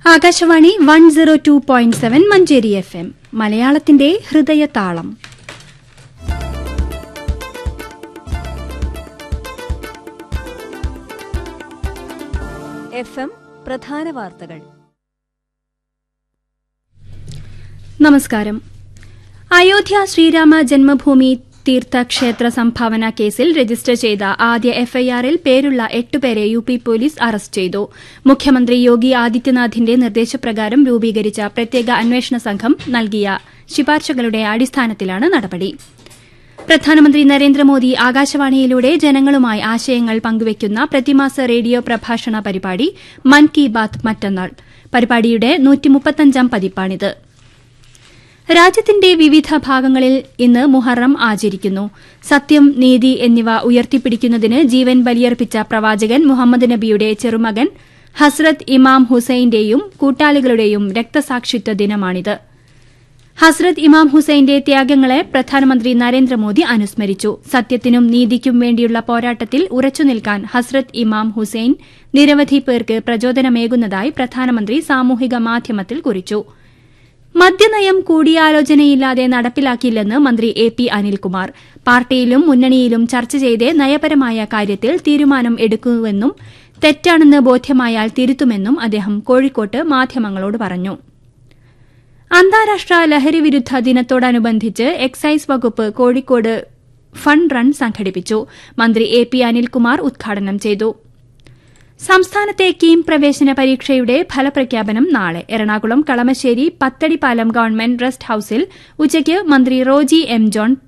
Akashvani one zero two point seven Manjeri F M മലയാളത്തിന്റെ ഹൃദയതാളം F M പ്രധാന വാർത്തകൾ നമസ്കാരം അയോധ്യ ശ്രീരാമ ജന്മഭൂമി തീർത്ഥക്ഷേത്ര സംഭാവന കേസിൽ രജിസ്റ്റർ ചെയ്ത ആദ്യ എഫ്ഐആറിൽ പേരുള്ള എട്ടുപേരെ യു പി പോലീസ് അറസ്റ്റ് ചെയ്തു മുഖ്യമന്ത്രി യോഗി ആദിത്യനാഥിന്റെ നിർദ്ദേശപ്രകാരം രൂപീകരിച്ച പ്രത്യേക അന്വേഷണ സംഘം നൽകിയ ശുപാർശകളുടെ അടിസ്ഥാനത്തിലാണ് നടപടി പ്രധാനമന്ത്രി നരേന്ദ്രമോദി ആകാശവാണിയിലൂടെ ജനങ്ങളുമായി ആശയങ്ങൾ പങ്കുവയ്ക്കുന്ന പ്രതിമാസ റേഡിയോ പ്രഭാഷണ പരിപാടി മൻ കി ബാത്ത് മറ്റന്നാൾ പരിപാടിയുടെ നൂറ്റിമുപ്പത്തഞ്ചാം പതിപ്പാണിത് രാജ്യത്തിന്റെ വിവിധ ഭാഗങ്ങളിൽ ഇന്ന് മുഹറം ആചരിക്കുന്നു സത്യം നീതി എന്നിവ ഉയർത്തിപ്പിടിക്കുന്നതിന് ജീവൻ ബലിയർപ്പിച്ച പ്രവാചകൻ മുഹമ്മദ് നബിയുടെ ചെറുമകൻ ഹസ്രത്ത് ഇമാം ഹുസൈന്റെയും കൂട്ടാളികളുടെയും രക്തസാക്ഷിത്വ ദിനമാണിത് ഹസ്രത്ത് ഇമാം ഹുസൈന്റെ ത്യാഗങ്ങളെ പ്രധാനമന്ത്രി നരേന്ദ്രമോദി അനുസ്മരിച്ചു സത്യത്തിനും നീതിക്കും വേണ്ടിയുള്ള പോരാട്ടത്തിൽ ഉറച്ചുനിൽക്കാൻ ഹസ്രത്ത് ഇമാം ഹുസൈൻ നിരവധി പേർക്ക് പ്രചോദനമേകുന്നതായി പ്രധാനമന്ത്രി സാമൂഹിക മാധ്യമത്തിൽ കുറിച്ചു മദ്യനയം കൂടിയാലോചനയില്ലാതെ നടപ്പിലാക്കില്ലെന്ന് മന്ത്രി എ പി അനിൽകുമാർ പാർട്ടിയിലും മുന്നണിയിലും ചർച്ച ചെയ്തേ നയപരമായ കാര്യത്തിൽ തീരുമാനം എടുക്കുമെന്നും തെറ്റാണെന്ന് ബോധ്യമായാൽ തിരുത്തുമെന്നും അദ്ദേഹം കോഴിക്കോട്ട് മാധ്യമങ്ങളോട് പറഞ്ഞു അന്താരാഷ്ട്ര ലഹരിവിരുദ്ധ ദിനത്തോടനുബന്ധിച്ച് എക്സൈസ് വകുപ്പ് കോഴിക്കോട് ഫണ്ട് റൺ സംഘടിപ്പിച്ചു മന്ത്രി എ പി അനിൽകുമാർ ഉദ്ഘാടനം ചെയ്തു സംസ്ഥാനത്തെ കീം പ്രവേശന പരീക്ഷയുടെ ഫലപ്രഖ്യാപനം നാളെ എറണാകുളം കളമശ്ശേരി പത്തടിപ്പാലം ഗവൺമെന്റ് റെസ്റ്റ് ഹൌസിൽ ഉച്ചയ്ക്ക് മന്ത്രി റോജി എം ജോൺ